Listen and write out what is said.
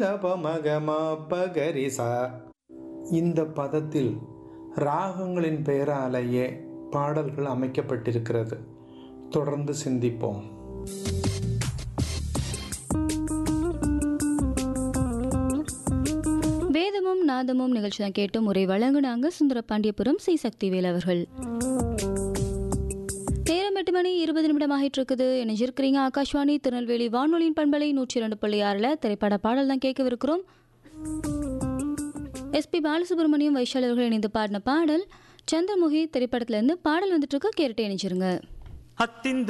தபமகமா பகரிசா இந்த பதத்தில் ராகங்களின் பெயராலேயே பாடல்கள் அமைக்கப்பட்டிருக்கிறது தொடர்ந்து சிந்திப்போம் வேதமும் நாதமும் நிகழ்ச்சி தான் கேட்டு முறை வழங்குனாங்க சுந்தர பாண்டியபுரம் சி சக்திவேல் அவர்கள் நேரம் எட்டு மணி இருபது நிமிடம் ஆகிட்டு இருக்குது இணைஞ்சிருக்கிறீங்க ஆகாஷ்வாணி திருநெல்வேலி வானொலியின் பண்பலை நூற்றி இரண்டு புள்ளி ஆறில் திரைப்பட பாடல் தான் கேட்கவிருக்கிறோம் எஸ்பி பாலசுப்ரமணியம் வைஷால் அவர்கள் இணைந்து பாடின பாடல் சந்திரமுகி திரைப்படத்துல இருந்து பாடல் வந்துட்டு இருக்கு கேட்டுட்டு இணைச்சிருங்க ಹತ್ತಿಂದ